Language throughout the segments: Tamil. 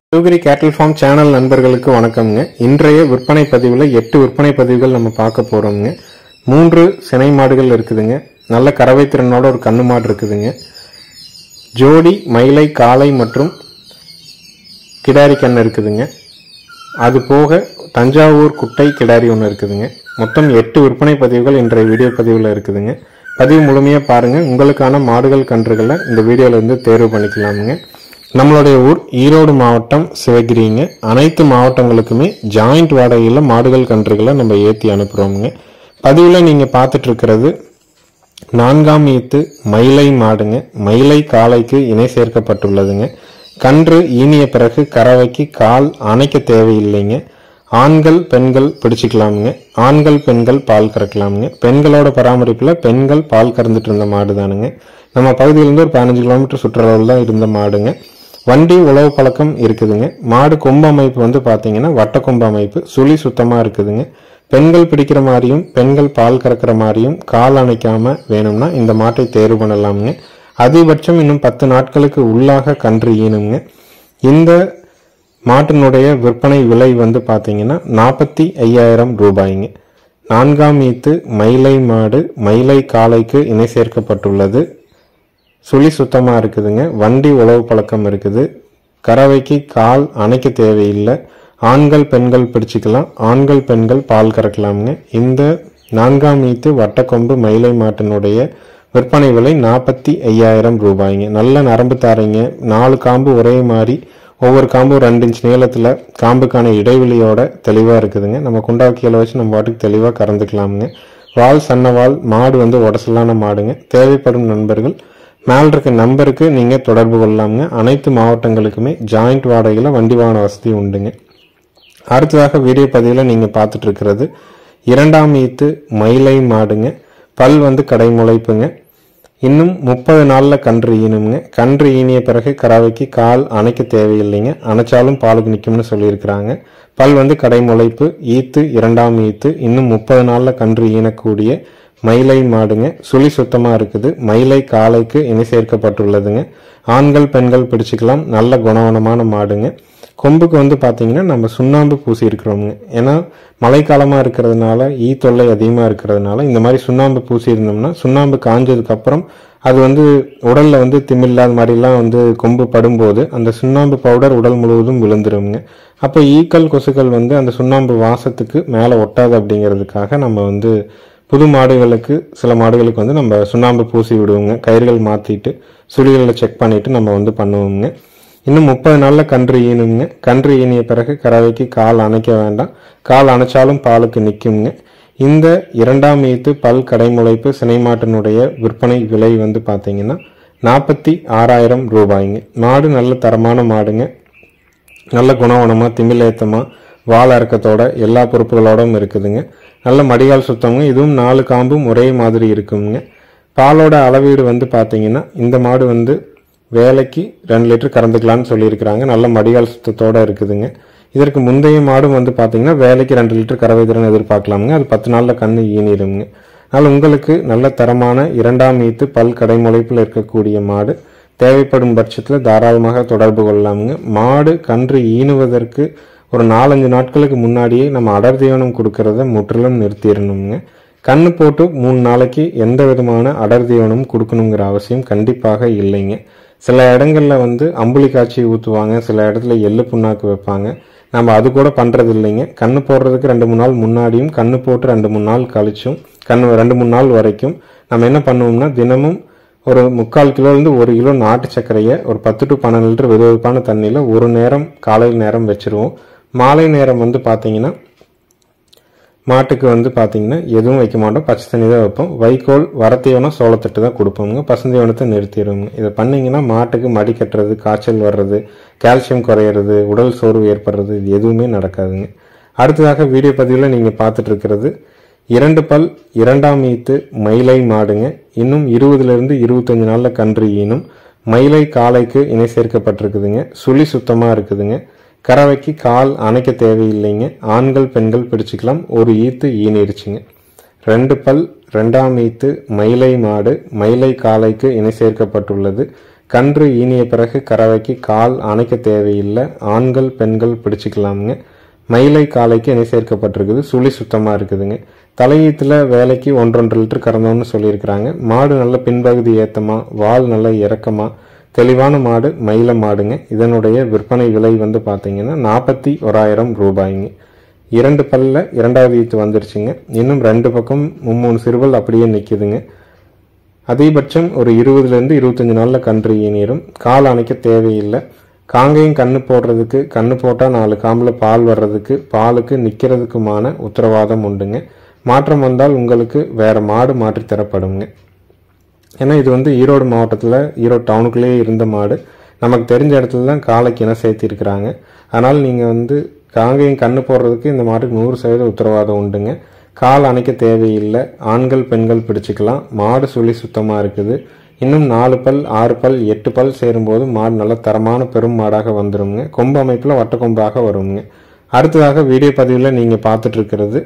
சிவகிரி கேட்டில் ஃபார்ம் சேனல் நண்பர்களுக்கு வணக்கம்ங்க இன்றைய விற்பனை பதிவில் எட்டு விற்பனை பதிவுகள் நம்ம பார்க்க போகிறோம்ங்க மூன்று சினை மாடுகள் இருக்குதுங்க நல்ல கறவை திறனோட ஒரு கண்ணு மாடு இருக்குதுங்க ஜோடி மயிலை காளை மற்றும் கிடாரி கண்ணு இருக்குதுங்க அது போக தஞ்சாவூர் குட்டை கிடாரி ஒன்று இருக்குதுங்க மொத்தம் எட்டு விற்பனை பதிவுகள் இன்றைய வீடியோ பதிவில் இருக்குதுங்க பதிவு முழுமையாக பாருங்கள் உங்களுக்கான மாடுகள் கன்றுகளை இந்த வீடியோவில் இருந்து தேர்வு பண்ணிக்கலாமுங்க நம்மளுடைய ஊர் ஈரோடு மாவட்டம் சிவகிரிங்க அனைத்து மாவட்டங்களுக்குமே ஜாயிண்ட் வாடகையில் மாடுகள் கன்றுகளை நம்ம ஏற்றி அனுப்புகிறோமுங்க பதிவில் நீங்கள் பார்த்துட்டு இருக்கிறது நான்காம் ஈத்து மயிலை மாடுங்க மயிலை காளைக்கு இணை சேர்க்கப்பட்டுள்ளதுங்க கன்று ஈனிய பிறகு கறவைக்கு கால் அணைக்க தேவையில்லைங்க ஆண்கள் பெண்கள் பிடிச்சிக்கலாமுங்க ஆண்கள் பெண்கள் பால் கறக்கலாமுங்க பெண்களோட பராமரிப்பில் பெண்கள் பால் கறந்துட்டு இருந்த மாடு தானுங்க நம்ம பகுதியிலேருந்து ஒரு பதினஞ்சு கிலோமீட்டர் சுற்றுலாவில் தான் இருந்த மாடுங்க வண்டி உழவு பழக்கம் இருக்குதுங்க மாடு கொம்பு அமைப்பு வந்து பார்த்தீங்கன்னா வட்ட கொம்பு அமைப்பு சுழி சுத்தமாக இருக்குதுங்க பெண்கள் பிடிக்கிற மாதிரியும் பெண்கள் பால் கறக்கிற மாதிரியும் கால் அணைக்காம வேணும்னா இந்த மாட்டை தேர்வு பண்ணலாமுங்க அதிகபட்சம் இன்னும் பத்து நாட்களுக்கு உள்ளாக கன்று ஈனுங்க இந்த மாட்டினுடைய விற்பனை விலை வந்து பார்த்தீங்கன்னா நாற்பத்தி ஐயாயிரம் ரூபாய்ங்க நான்காம் ஈத்து மயிலை மாடு மயிலை காளைக்கு இணை சேர்க்கப்பட்டுள்ளது சுழி சுத்தமாக இருக்குதுங்க வண்டி உழவு பழக்கம் இருக்குது கறவைக்கு கால் அணைக்க தேவையில்லை ஆண்கள் பெண்கள் பிடிச்சிக்கலாம் ஆண்கள் பெண்கள் பால் கறக்கலாமுங்க இந்த நான்காம் ஈத்து வட்டக்கொம்பு மயிலை மாட்டினுடைய விற்பனை விலை நாற்பத்தி ஐயாயிரம் ரூபாய்ங்க நல்ல நரம்பு தாரைங்க நாலு காம்பு ஒரே மாதிரி ஒவ்வொரு காம்பும் ரெண்டு இன்ச் நீளத்தில் காம்புக்கான இடைவெளியோட தெளிவாக இருக்குதுங்க நம்ம குண்டாக்கியில் வச்சு நம்ம பாட்டுக்கு தெளிவாக கறந்துக்கலாமுங்க வால் சன்ன வால் மாடு வந்து உடசலான மாடுங்க தேவைப்படும் நண்பர்கள் மேல் இருக்க நம்பருக்கு நீங்கள் தொடர்பு கொள்ளலாமுங்க அனைத்து மாவட்டங்களுக்குமே ஜாயிண்ட் வாடகையில் வண்டி வாகன வசதி உண்டுங்க அடுத்ததாக வீடியோ பதிவில் நீங்கள் பார்த்துட்டு இருக்கிறது இரண்டாம் ஈத்து மயிலை மாடுங்க பல் வந்து கடை முளைப்புங்க இன்னும் முப்பது நாளில் கன்று ஈனுங்க கன்று ஈனிய பிறகு கறவைக்கு கால் அணைக்க தேவையில்லைங்க அணைச்சாலும் பாலுக்கு நிற்கும்னு சொல்லியிருக்கிறாங்க பல் வந்து கடை முளைப்பு ஈத்து இரண்டாம் ஈத்து இன்னும் முப்பது நாளில் கன்று ஈனக்கூடிய மயிலை மாடுங்க சுழி சுத்தமாக இருக்குது மயிலை காளைக்கு இணை சேர்க்கப்பட்டுள்ளதுங்க ஆண்கள் பெண்கள் பிடிச்சிக்கலாம் நல்ல குணவனமான மாடுங்க கொம்புக்கு வந்து பார்த்தீங்கன்னா நம்ம சுண்ணாம்பு பூசி இருக்கிறோமுங்க ஏன்னா மழைக்காலமாக இருக்கிறதுனால ஈ தொல்லை அதிகமாக இருக்கிறதுனால இந்த மாதிரி சுண்ணாம்பு பூசி இருந்தோம்னா சுண்ணாம்பு காஞ்சதுக்கப்புறம் அது வந்து உடலில் வந்து திமில்லாத மாதிரிலாம் வந்து கொம்பு படும்போது அந்த சுண்ணாம்பு பவுடர் உடல் முழுவதும் விழுந்துருங்க அப்போ ஈக்கள் கொசுக்கள் வந்து அந்த சுண்ணாம்பு வாசத்துக்கு மேலே ஒட்டாது அப்படிங்கிறதுக்காக நம்ம வந்து புது மாடுகளுக்கு சில மாடுகளுக்கு வந்து நம்ம சுண்ணாம்பு பூசி விடுவோங்க கயிறுகள் மாற்றிட்டு சுழிகளை செக் பண்ணிவிட்டு நம்ம வந்து பண்ணுவோங்க இன்னும் முப்பது நாளில் கன்று ஈனுங்க கன்று ஈனிய பிறகு கறவைக்கு கால் அணைக்க வேண்டாம் கால் அணைச்சாலும் பாலுக்கு நிற்குங்க இந்த இரண்டாம் ஈத்து பல் கடைமுளைப்பு சினைமாட்டினுடைய விற்பனை விலை வந்து பார்த்தீங்கன்னா நாற்பத்தி ஆறாயிரம் ரூபாய்ங்க மாடு நல்ல தரமான மாடுங்க நல்ல குணவனமாக திமிலேத்தமாக வால் அறக்கத்தோட எல்லா பொறுப்புகளோடும் இருக்குதுங்க நல்ல மடிகால் சுத்தங்க இதுவும் நாலு காம்பும் ஒரே மாதிரி இருக்குங்க பாலோட அளவீடு வந்து பார்த்தீங்கன்னா இந்த மாடு வந்து வேலைக்கு ரெண்டு லிட்டர் கறந்துக்கலாம்னு சொல்லியிருக்கிறாங்க நல்ல மடிகால் சுத்தத்தோடு இருக்குதுங்க இதற்கு முந்தைய மாடும் வந்து பார்த்தீங்கன்னா வேலைக்கு ரெண்டு லிட்டர் கறவை திறன் எதிர்பார்க்கலாமுங்க அது பத்து நாளில் கண்ணு ஈனிடுங்க அதனால் உங்களுக்கு நல்ல தரமான இரண்டாம் ஈத்து பல் கடைமுளைப்பில் இருக்கக்கூடிய மாடு தேவைப்படும் பட்சத்தில் தாராளமாக தொடர்பு கொள்ளலாமுங்க மாடு கன்று ஈனுவதற்கு ஒரு நாலஞ்சு நாட்களுக்கு முன்னாடியே நம்ம அடர் தீவனம் கொடுக்கறத முற்றிலும் நிறுத்திடணுங்க கண்ணு போட்டு மூணு நாளைக்கு எந்த விதமான அடர் தீவனம் கொடுக்கணுங்கிற அவசியம் கண்டிப்பாக இல்லைங்க சில இடங்கள்ல வந்து அம்புலி காய்ச்சி ஊற்றுவாங்க சில இடத்துல எள்ளு புண்ணாக்கு வைப்பாங்க நம்ம அது கூட பண்ணுறது இல்லைங்க கண்ணு போடுறதுக்கு ரெண்டு மூணு நாள் முன்னாடியும் கண்ணு போட்டு ரெண்டு மூணு நாள் கழிச்சும் கண்ணு ரெண்டு மூணு நாள் வரைக்கும் நம்ம என்ன பண்ணுவோம்னா தினமும் ஒரு முக்கால் கிலோலேருந்து ஒரு கிலோ நாட்டு சர்க்கரையை ஒரு பத்து டு பன்னெண்டு லிட்டர் வெது வெதுப்பான தண்ணியில் ஒரு நேரம் காலையில் நேரம் வச்சுருவோம் மாலை நேரம் வந்து பார்த்தீங்கன்னா மாட்டுக்கு வந்து பார்த்தீங்கன்னா எதுவும் வைக்க மாட்டோம் பச்சை தண்ணி தான் வைப்போம் வைக்கோல் வரத்தீவனம் சோளத்தட்டு தான் கொடுப்போங்க பசுந்தீவனத்தை நிறுத்திடுவோங்க இதை பண்ணிங்கன்னா மாட்டுக்கு மடி கட்டுறது காய்ச்சல் வர்றது கால்சியம் குறையிறது உடல் சோர்வு ஏற்படுறது இது எதுவுமே நடக்காதுங்க அடுத்ததாக வீடியோ பதிவில் நீங்கள் பார்த்துட்டு இருக்கிறது இரண்டு பல் இரண்டாம் ஈத்து மயிலை மாடுங்க இன்னும் இருபதுலேருந்து இருபத்தஞ்சு நாளில் கன்று ஈனும் மயிலை காளைக்கு இணை சேர்க்கப்பட்டிருக்குதுங்க சுழி சுத்தமாக இருக்குதுங்க கறவைக்கு கால் அணைக்க தேவையில்லைங்க ஆண்கள் பெண்கள் பிடிச்சிக்கலாம் ஒரு ஈத்து ஈனிருச்சுங்க ரெண்டு பல் ரெண்டாம் ஈத்து மயிலை மாடு மயிலை காளைக்கு இணை சேர்க்கப்பட்டுள்ளது கன்று ஈனிய பிறகு கறவைக்கு கால் அணைக்க தேவையில்லை ஆண்கள் பெண்கள் பிடிச்சிக்கலாமுங்க மயிலை காலைக்கு இணை சேர்க்கப்பட்டிருக்குது சுழி சுத்தமாக இருக்குதுங்க தலையீத்தில் வேலைக்கு ஒன்றொன்று லிட்டர் கறந்தோம்னு சொல்லியிருக்கிறாங்க மாடு நல்ல பின்பகுதி ஏத்தமாக வால் நல்ல இறக்கமாக தெளிவான மாடு மயில மாடுங்க இதனுடைய விற்பனை விலை வந்து பார்த்தீங்கன்னா நாற்பத்தி ஓராயிரம் ரூபாய்ங்க இரண்டு பல்ல இரண்டாவது ஈத்து வந்துருச்சுங்க இன்னும் ரெண்டு பக்கம் மும்மூணு சிறுவல் அப்படியே நிற்குதுங்க அதிகபட்சம் ஒரு இருபதுலேருந்து இருபத்தஞ்சி நாளில் கன்று ஈனிரும் கால் அணைக்க தேவையில்லை காங்கையும் கண்ணு போடுறதுக்கு கண்ணு போட்டால் நாலு காம்பில் பால் வர்றதுக்கு பாலுக்கு நிற்கிறதுக்குமான உத்தரவாதம் உண்டுங்க மாற்றம் வந்தால் உங்களுக்கு வேற மாடு மாற்றி தரப்படுங்க ஏன்னா இது வந்து ஈரோடு மாவட்டத்தில் ஈரோடு டவுனுக்குள்ளேயே இருந்த மாடு நமக்கு தெரிஞ்ச இடத்துல தான் காலைக்கு இன சேர்த்திருக்கிறாங்க அதனால் நீங்கள் வந்து காங்கையும் கண்ணு போடுறதுக்கு இந்த மாட்டுக்கு நூறு சதவீத உத்தரவாதம் உண்டுங்க கால் அணைக்க தேவையில்லை ஆண்கள் பெண்கள் பிடிச்சிக்கலாம் மாடு சுழி சுத்தமாக இருக்குது இன்னும் நாலு பல் ஆறு பல் எட்டு பல் சேரும்போது மாடு நல்ல தரமான பெரும் மாடாக வந்துருங்க கொம்பு அமைப்பில் வட்டக்கொம்பாக வருங்க அடுத்ததாக வீடியோ பதிவில் நீங்கள் பார்த்துட்டு இருக்கிறது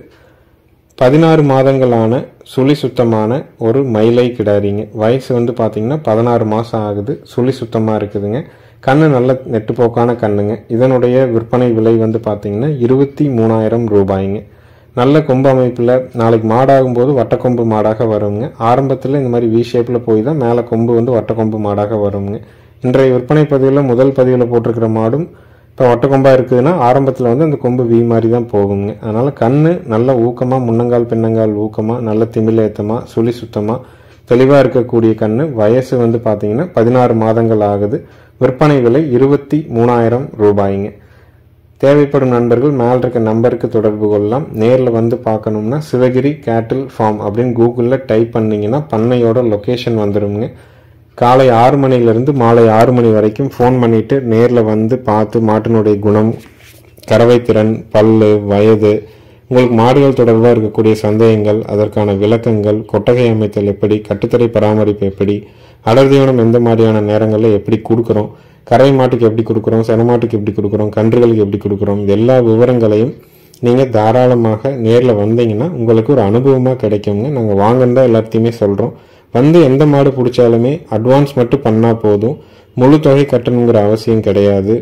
பதினாறு மாதங்களான சுழி சுத்தமான ஒரு மயிலை கிடாரிங்க வயசு வந்து பார்த்தீங்கன்னா பதினாறு மாதம் ஆகுது சுழி சுத்தமாக இருக்குதுங்க கண்ணு நல்ல நெட்டுப்போக்கான கண்ணுங்க இதனுடைய விற்பனை விலை வந்து பார்த்தீங்கன்னா இருபத்தி மூணாயிரம் ரூபாய்ங்க நல்ல கொம்பு அமைப்பில் நாளைக்கு மாடாகும்போது வட்டக்கொம்பு மாடாக வருங்க ஆரம்பத்தில் இந்த மாதிரி வி ஷேப்பில் போய் தான் மேலே கொம்பு வந்து வட்டக்கொம்பு மாடாக வருங்க இன்றைய விற்பனை பதிவில் முதல் பதிவில் போட்டிருக்கிற மாடும் இப்போ வட்டக்கொம்பாக இருக்குதுன்னா ஆரம்பத்தில் வந்து அந்த கொம்பு வி மாதிரி தான் போகுங்க அதனால் கண்ணு நல்ல ஊக்கமாக முன்னங்கால் பின்னங்கால் ஊக்கமாக நல்ல திமிலேத்தமாக சுழி சுத்தமாக தெளிவாக இருக்கக்கூடிய கண்ணு வயசு வந்து பார்த்தீங்கன்னா பதினாறு மாதங்கள் ஆகுது விற்பனை விலை இருபத்தி மூணாயிரம் ரூபாய்ங்க தேவைப்படும் நண்பர்கள் மேல் இருக்க நம்பருக்கு தொடர்பு கொள்ளலாம் நேரில் வந்து பார்க்கணும்னா சிவகிரி கேட்டில் ஃபார்ம் அப்படின்னு கூகுளில் டைப் பண்ணிங்கன்னா பண்ணையோட லொக்கேஷன் வந்துடுங்க காலை ஆறு மணிலேருந்து மாலை ஆறு மணி வரைக்கும் ஃபோன் பண்ணிவிட்டு நேரில் வந்து பார்த்து மாட்டினுடைய குணம் கறவைத்திறன் பல்லு வயது உங்களுக்கு மாடுகள் தொடர்பாக இருக்கக்கூடிய சந்தேகங்கள் அதற்கான விளக்கங்கள் கொட்டகை அமைத்தல் எப்படி கட்டுத்தரை பராமரிப்பு எப்படி அடர் தீவனம் எந்த மாதிரியான நேரங்களில் எப்படி கொடுக்குறோம் கரை மாட்டுக்கு எப்படி கொடுக்குறோம் சென மாட்டுக்கு எப்படி கொடுக்குறோம் கன்றுகளுக்கு எப்படி கொடுக்குறோம் இது எல்லா விவரங்களையும் நீங்கள் தாராளமாக நேரில் வந்தீங்கன்னா உங்களுக்கு ஒரு அனுபவமாக கிடைக்குங்க நாங்கள் வாங்கன்னு தான் எல்லாத்தையுமே சொல்கிறோம் வந்து எந்த மாடு பிடிச்சாலுமே அட்வான்ஸ் மட்டும் பண்ணால் போதும் முழு தொகை கட்டணுங்கிற அவசியம் கிடையாது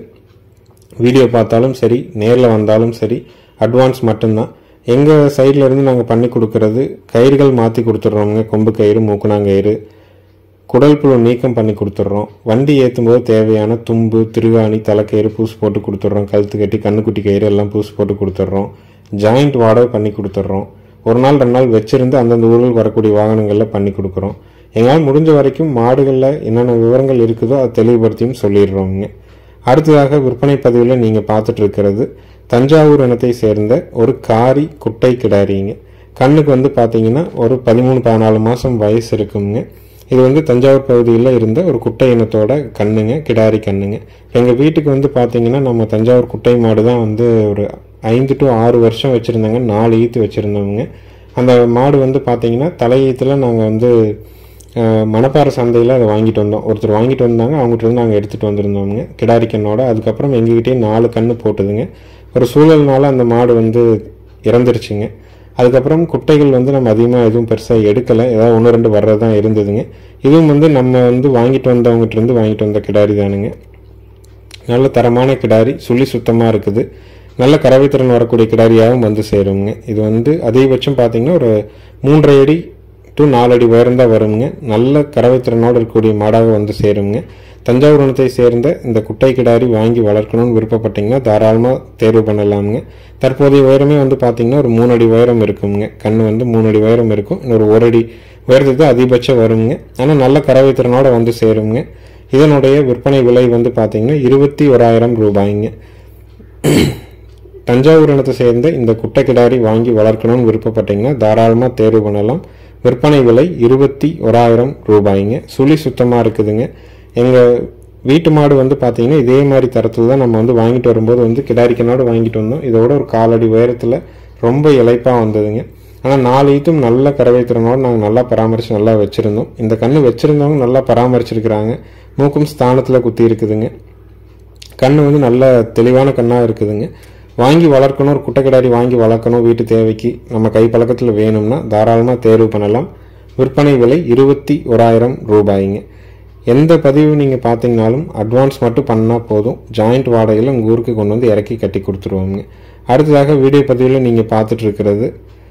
வீடியோ பார்த்தாலும் சரி நேரில் வந்தாலும் சரி அட்வான்ஸ் மட்டும்தான் எங்கள் சைடில் இருந்து நாங்கள் பண்ணி கொடுக்கறது கயிறுகள் மாற்றி கொடுத்துட்றோங்க கொம்பு கயிறு மூக்குனாங்கயிறு குடல் புழு நீக்கம் பண்ணி கொடுத்துட்றோம் வண்டி ஏற்றும் போது தேவையான தும்பு திருகாணி தலைக்கயிறு பூசு போட்டு கொடுத்துட்றோம் கழுத்து கட்டி கண்ணுக்குட்டி கயிறு எல்லாம் பூசு போட்டு கொடுத்துட்றோம் ஜாயிண்ட் வாடகை பண்ணி கொடுத்துட்றோம் ஒரு நாள் ரெண்டு நாள் வச்சிருந்து அந்தந்த ஊரில் வரக்கூடிய வாகனங்களில் பண்ணி கொடுக்குறோம் எங்களால் முடிஞ்ச வரைக்கும் மாடுகளில் என்னென்ன விவரங்கள் இருக்குதோ அதை தெளிவுபடுத்தியும் சொல்லிடுறோங்க அடுத்ததாக விற்பனை பதிவில் நீங்கள் பார்த்துட்டு இருக்கிறது தஞ்சாவூர் இனத்தை சேர்ந்த ஒரு காரி குட்டை கிடாரிங்க கண்ணுக்கு வந்து பார்த்தீங்கன்னா ஒரு பதிமூணு பதினாலு மாதம் வயசு இருக்குங்க இது வந்து தஞ்சாவூர் பகுதியில் இருந்த ஒரு குட்டை இனத்தோட கண்ணுங்க கிடாரி கண்ணுங்க எங்கள் வீட்டுக்கு வந்து பார்த்தீங்கன்னா நம்ம தஞ்சாவூர் குட்டை மாடு தான் வந்து ஒரு ஐந்து டு ஆறு வருஷம் வச்சுருந்தாங்க நாலு ஈத்து வச்சுருந்தவங்க அந்த மாடு வந்து பார்த்தீங்கன்னா தலை ஈத்தில் நாங்கள் வந்து அஹ், மணப்பாறை சந்தையில் அதை வாங்கிட்டு வந்தோம் ஒருத்தர் வாங்கிட்டு வந்தாங்க அவங்ககிட்ட இருந்து நாங்கள் எடுத்துகிட்டு வந்திருந்தோங்க கிடாரி கண்ணோட அதுக்கப்புறம் எங்ககிட்டயே நாலு கண்ணு போட்டுதுங்க ஒரு சூழல்னால அந்த மாடு வந்து இறந்துருச்சுங்க அதுக்கப்புறம் குட்டைகள் வந்து நம்ம அதிகமாக எதுவும் பெருசாக எடுக்கலை ஏதாவது ஒன்று ரெண்டு வர்றது தான் இருந்ததுங்க இதுவும் வந்து நம்ம வந்து வாங்கிட்டு வந்தவங்ககிட்ட இருந்து வாங்கிட்டு வந்த கிடாரி தானுங்க நல்ல தரமான கிடாரி சுழி சுத்தமாக இருக்குது நல்ல கறவைத்திறன் வரக்கூடிய கிடாரியாகவும் வந்து சேருங்க இது வந்து அதிகபட்சம் பார்த்தீங்கன்னா ஒரு மூன்றரை அடி டு நாலு அடி உயரம் தான் வருங்க நல்ல கறவைத்திறனோடு இருக்கக்கூடிய மாடாக வந்து சேருங்க தஞ்சாவூர் இனத்தை சேர்ந்த இந்த குட்டை கிடாரி வாங்கி வளர்க்கணும்னு விருப்பப்பட்டீங்கன்னா தாராளமாக தேர்வு பண்ணலாமுங்க தற்போதைய உயரமே வந்து பார்த்தீங்கன்னா ஒரு மூணு அடி உயரம் இருக்குங்க கண் வந்து மூணு அடி உயரம் இருக்கும் இன்னொரு ஒரு அடி உயரத்துக்கு தான் அதிகபட்சம் வருங்க ஆனால் நல்ல கறவைத்திறனோட வந்து சேருங்க இதனுடைய விற்பனை விலை வந்து பார்த்தீங்கன்னா இருபத்தி ஓராயிரம் ரூபாய்ங்க தஞ்சாவூர் இனத்தை சேர்ந்த இந்த குட்டை கிடாரி வாங்கி வளர்க்கணும்னு விருப்பப்பட்டீங்கன்னா தாராளமாக தேர்வு பண்ணலாம் விற்பனை விலை இருபத்தி ஓராயிரம் ரூபாய்ங்க சுழி சுத்தமாக இருக்குதுங்க எங்கள் வீட்டு மாடு வந்து பார்த்தீங்கன்னா இதே மாதிரி தரத்தில் தான் நம்ம வந்து வாங்கிட்டு வரும்போது வந்து கிடாரி கண்ணோடு வாங்கிட்டு வந்தோம் இதோட ஒரு காலடி உயரத்தில் ரொம்ப இளைப்பாக வந்ததுங்க ஆனால் நாலு ஈத்தும் நல்ல கறவை திறனோடு நாங்கள் நல்லா பராமரித்து நல்லா வச்சுருந்தோம் இந்த கன்று வச்சுருந்தவங்க நல்லா பராமரிச்சிருக்கிறாங்க மூக்கும் ஸ்தானத்தில் குத்தி இருக்குதுங்க கண்ணு வந்து நல்ல தெளிவான கண்ணாக இருக்குதுங்க வாங்கி வளர்க்கணும் ஒரு குட்டை கிடாரி வாங்கி வளர்க்கணும் வீட்டு தேவைக்கு நம்ம கை பழக்கத்தில் வேணும்னா தாராளமாக தேர்வு பண்ணலாம் விற்பனை விலை இருபத்தி ஓராயிரம் ரூபாய்ங்க எந்த பதிவு நீங்கள் பார்த்தீங்கனாலும் அட்வான்ஸ் மட்டும் பண்ணால் போதும் ஜாயிண்ட் வாடகையில் உங்கள் ஊருக்கு கொண்டு வந்து இறக்கி கட்டி கொடுத்துருவாங்க அடுத்ததாக வீடியோ பதிவில் நீங்கள் பார்த்துட்டு இருக்கிறது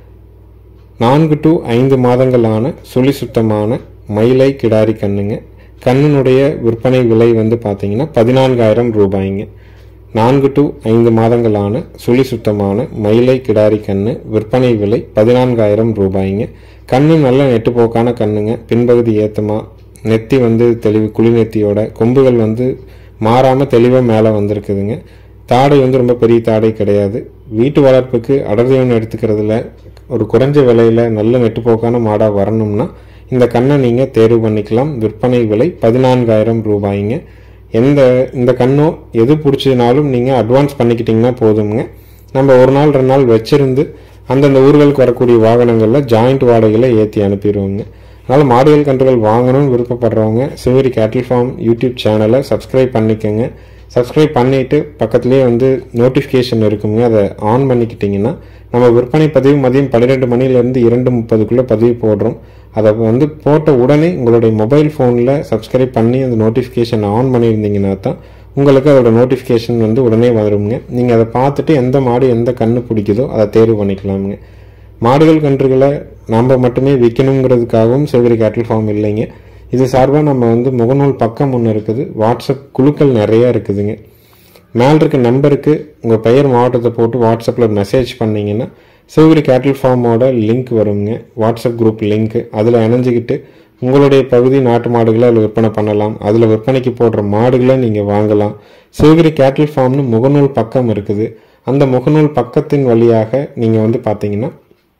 நான்கு டு ஐந்து மாதங்களான சுழி சுத்தமான மயிலை கிடாரி கண்ணுங்க கண்ணினுடைய விற்பனை விலை வந்து பார்த்தீங்கன்னா பதினான்காயிரம் ரூபாய்ங்க நான்கு டு ஐந்து மாதங்களான சுழி சுத்தமான மயிலை கிடாரி கண்ணு விற்பனை விலை பதினான்காயிரம் ரூபாய்ங்க கண்ணு நல்ல நெட்டுப்போக்கான கண்ணுங்க பின்பகுதி ஏத்தமா நெத்தி வந்து தெளிவு குழி நெத்தியோட கொம்புகள் வந்து மாறாமல் தெளிவாக மேலே வந்திருக்குதுங்க தாடை வந்து ரொம்ப பெரிய தாடை கிடையாது வீட்டு வளர்ப்புக்கு அடர்த்தியவன் எடுத்துக்கிறதுல ஒரு குறைஞ்ச விலையில் நல்ல நெட்டுப்போக்கான மாடாக வரணும்னா இந்த கண்ணை நீங்கள் தேர்வு பண்ணிக்கலாம் விற்பனை விலை பதினான்காயிரம் ரூபாய்ங்க எந்த இந்த கண்ணோ எது பிடிச்சதுனாலும் நீங்கள் அட்வான்ஸ் பண்ணிக்கிட்டிங்கன்னா போதுங்க நம்ம ஒரு நாள் ரெண்டு நாள் வச்சிருந்து அந்தந்த ஊர்களுக்கு வரக்கூடிய வாகனங்களில் ஜாயிண்ட் வாடகையில் ஏற்றி அனுப்பிடுவோங்க அதனால் மாடுகள் கன்றுகள் வாங்கணும்னு விருப்பப்படுறவங்க சிவரி கேட்டில் ஃபார்ம் யூடியூப் சேனலை சப்ஸ்கிரைப் பண்ணிக்கோங்க சப்ஸ்கிரைப் பண்ணிவிட்டு பக்கத்துலேயே வந்து நோட்டிஃபிகேஷன் இருக்குங்க அதை ஆன் பண்ணிக்கிட்டிங்கன்னா நம்ம விற்பனை பதிவு மதியம் பன்னிரெண்டு மணிலேருந்து இரண்டு முப்பதுக்குள்ளே பதிவு போடுறோம் அதை வந்து போட்ட உடனே உங்களுடைய மொபைல் ஃபோனில் சப்ஸ்கிரைப் பண்ணி அந்த நோட்டிஃபிகேஷன் ஆன் பண்ணியிருந்தீங்கன்னா தான் உங்களுக்கு அதோட நோட்டிஃபிகேஷன் வந்து உடனே வருங்க நீங்கள் அதை பார்த்துட்டு எந்த மாடு எந்த கண்ணு பிடிக்குதோ அதை தேர்வு பண்ணிக்கலாமுங்க மாடுகள் கன்றுகளை நம்ம மட்டுமே விற்கணுங்கிறதுக்காகவும் சிவகிரி கேட்டில் ஃபார்ம் இல்லைங்க இது சார்பாக நம்ம வந்து முகநூல் பக்கம் ஒன்று இருக்குது வாட்ஸ்அப் குழுக்கள் நிறையா இருக்குதுங்க மேல் இருக்க நம்பருக்கு உங்கள் பெயர் மாவட்டத்தை போட்டு வாட்ஸ்அப்பில் மெசேஜ் பண்ணிங்கன்னா சிவகிரி கேட்டில் ஃபார்மோட லிங்க் வருங்க வாட்ஸ்அப் குரூப் லிங்க் அதில் இணைஞ்சிக்கிட்டு உங்களுடைய பகுதி நாட்டு மாடுகளை அதில் விற்பனை பண்ணலாம் அதில் விற்பனைக்கு போடுற மாடுகளை நீங்கள் வாங்கலாம் சிவகிரி கேட்டில் ஃபார்ம்னு முகநூல் பக்கம் இருக்குது அந்த முகநூல் பக்கத்தின் வழியாக நீங்கள் வந்து பார்த்தீங்கன்னா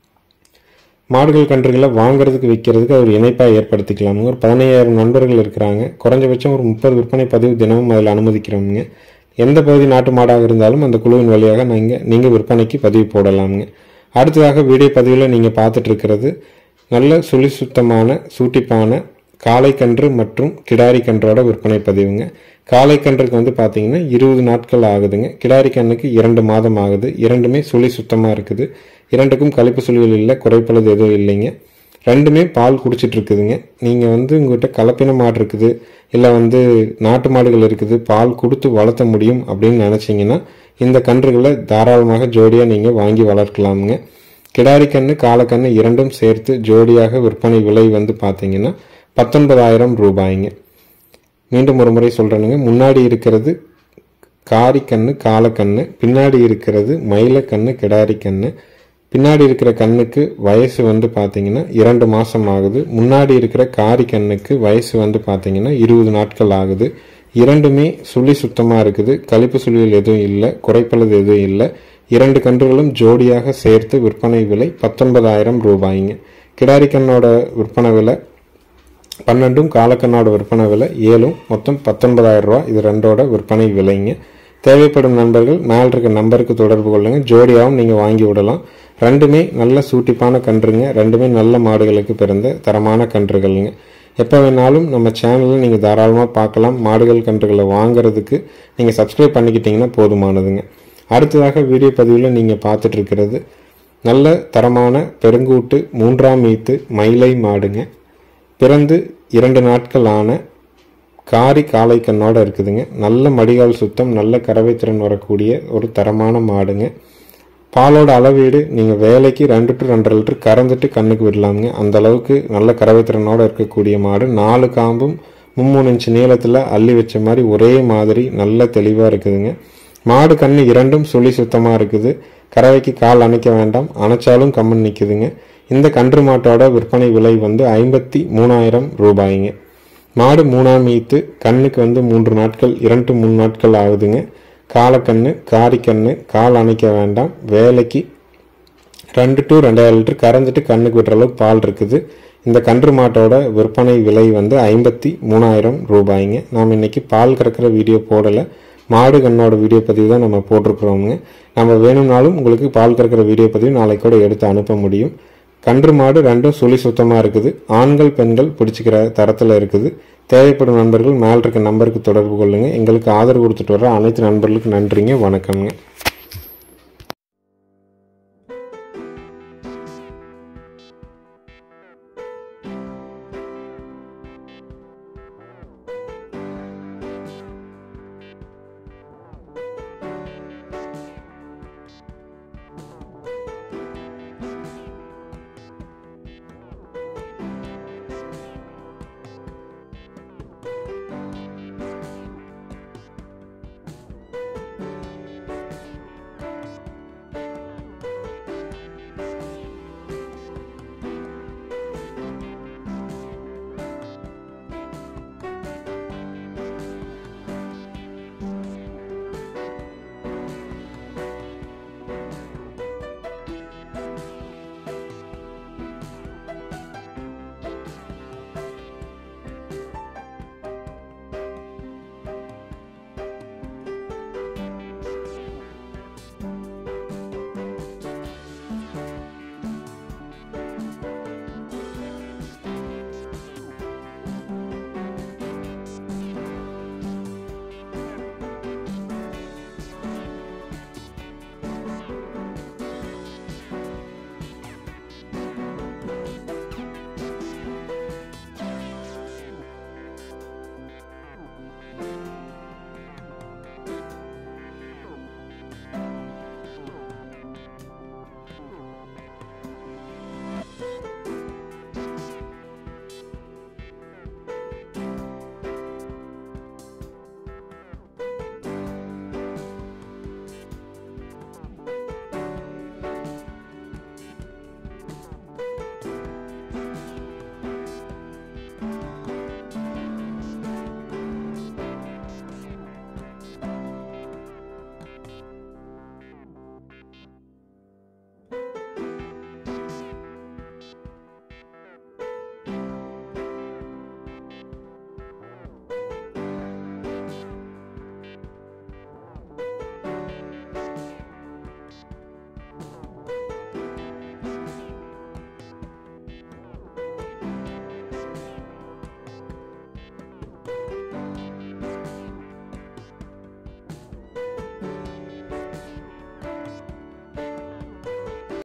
மாடுகள் கன்றுகளை வாங்குறதுக்கு விற்கிறதுக்கு ஒரு இணைப்பாக ஏற்படுத்திக்கலாமுங்க ஒரு பதினையாயிரம் நண்பர்கள் இருக்கிறாங்க குறைஞ்சபட்சம் ஒரு முப்பது விற்பனை பதிவு தினமும் அதில் அனுமதிக்கிறோமுங்க எந்த பகுதி நாட்டு மாடாக இருந்தாலும் அந்த குழுவின் வழியாக நீங்கள் நீங்கள் விற்பனைக்கு பதிவு போடலாமுங்க அடுத்ததாக வீடியோ பதிவில் நீங்கள் பார்த்துட்டு இருக்கிறது நல்ல சுழி சுத்தமான சூட்டிப்பான காளைக்கன்று மற்றும் கிடாரி கன்றோட விற்பனை பதிவுங்க காளைக்கன்றுக்கு வந்து பார்த்தீங்கன்னா இருபது நாட்கள் ஆகுதுங்க கிடாரி கண்ணுக்கு இரண்டு மாதம் ஆகுது இரண்டுமே சுழி சுத்தமாக இருக்குது இரண்டுக்கும் கழிப்பு சுழிகள் இல்லை குறைப்பளது எதுவும் இல்லைங்க ரெண்டுமே பால் குடிச்சிட்டு இருக்குதுங்க நீங்கள் வந்து உங்கள்கிட்ட கலப்பின மாடு இருக்குது இல்லை வந்து நாட்டு மாடுகள் இருக்குது பால் கொடுத்து வளர்த்த முடியும் அப்படின்னு நினச்சிங்கன்னா இந்த கன்றுகளை தாராளமாக ஜோடியாக நீங்கள் வாங்கி வளர்க்கலாமுங்க கிடாரி கன்று காலக்கன்று இரண்டும் சேர்த்து ஜோடியாக விற்பனை விலை வந்து பார்த்தீங்கன்னா பத்தொன்பதாயிரம் ரூபாய்ங்க மீண்டும் ஒரு முறை சொல்கிறேனுங்க முன்னாடி இருக்கிறது காரிக்கண்ணு காலக்கண்ணு பின்னாடி இருக்கிறது மயிலக்கண்ணு கிடாரி கண்ணு பின்னாடி இருக்கிற கண்ணுக்கு வயசு வந்து பார்த்தீங்கன்னா இரண்டு மாதம் ஆகுது முன்னாடி இருக்கிற காரி கண்ணுக்கு வயசு வந்து பார்த்தீங்கன்னா இருபது நாட்கள் ஆகுது இரண்டுமே சுழி சுத்தமாக இருக்குது கழிப்பு சுழிகள் எதுவும் இல்லை குறைப்பளது எதுவும் இல்லை இரண்டு கன்றுகளும் ஜோடியாக சேர்த்து விற்பனை விலை பத்தொன்பதாயிரம் ரூபாய்ங்க கிடாரி கண்ணோட விற்பனை விலை பன்னெண்டும் காலக்கண்ணோட விற்பனை விலை ஏழும் மொத்தம் பத்தொன்பதாயிரம் ரூபா இது ரெண்டோட விற்பனை விலைங்க தேவைப்படும் நண்பர்கள் மேல் இருக்க நம்பருக்கு தொடர்பு கொள்ளுங்க ஜோடியாகவும் நீங்கள் வாங்கி விடலாம் ரெண்டுமே நல்ல சூட்டிப்பான கன்றுங்க ரெண்டுமே நல்ல மாடுகளுக்கு பிறந்த தரமான கன்றுகள்ங்க எப்போ வேணாலும் நம்ம சேனலில் நீங்கள் தாராளமாக பார்க்கலாம் மாடுகள் கன்றுகளை வாங்குறதுக்கு நீங்கள் சப்ஸ்கிரைப் பண்ணிக்கிட்டிங்கன்னா போதுமானதுங்க அடுத்ததாக வீடியோ பதிவில் நீங்கள் பார்த்துட்டு இருக்கிறது நல்ல தரமான பெருங்கூட்டு மூன்றாம் ஈத்து மயிலை மாடுங்க பிறந்து இரண்டு நாட்கள் ஆன காரி காளை கண்ணோட இருக்குதுங்க நல்ல மடிகால் சுத்தம் நல்ல கறவை திறன் வரக்கூடிய ஒரு தரமான மாடுங்க பாலோட அளவீடு நீங்கள் வேலைக்கு ரெண்டு டு ரெண்டரை லிட்டர் கறந்துட்டு கண்ணுக்கு விடலாமுங்க அந்த அளவுக்கு நல்ல கறவை திறனோட இருக்கக்கூடிய மாடு நாலு காம்பும் மும்மூணு இன்ச்சு நீளத்தில் அள்ளி வச்ச மாதிரி ஒரே மாதிரி நல்ல தெளிவாக இருக்குதுங்க மாடு கண்ணு இரண்டும் சுழி சுத்தமாக இருக்குது கறவைக்கு கால் அணைக்க வேண்டாம் அணைச்சாலும் கம்மன் நிற்குதுங்க இந்த கன்று மாட்டோட விற்பனை விலை வந்து ஐம்பத்தி மூணாயிரம் ரூபாய்ங்க மாடு மூணாம் ஈத்து கண்ணுக்கு வந்து மூன்று நாட்கள் இரண்டு மூணு நாட்கள் ஆகுதுங்க காலக்கண்ணு காரிக்கண்ணு கால் அணைக்க வேண்டாம் வேலைக்கு ரெண்டு டு ரெண்டாயிரம் லிட்டர் கறந்துட்டு கண்ணுக்கு விட்டுற அளவுக்கு பால் இருக்குது இந்த கன்று மாட்டோட விற்பனை விலை வந்து ஐம்பத்தி மூணாயிரம் ரூபாய்ங்க நாம் இன்னைக்கு பால் கறக்கிற வீடியோ போடலை மாடு கண்ணோட வீடியோ பதிவு தான் நம்ம போட்டிருக்கிறோமுங்க நம்ம வேணும்னாலும் உங்களுக்கு பால் கறக்கிற வீடியோ பதிவு நாளைக்கு கூட எடுத்து அனுப்ப முடியும் கன்று மாடு ரெண்டும் சுழி சுத்தமாக இருக்குது ஆண்கள் பெண்கள் பிடிச்சிக்கிற தரத்தில் இருக்குது தேவைப்படும் நண்பர்கள் மேல் இருக்க நம்பருக்கு தொடர்பு கொள்ளுங்கள் எங்களுக்கு ஆதரவு கொடுத்துட்டு வர அனைத்து நண்பர்களுக்கும் நன்றிங்க வணக்கம்ங்க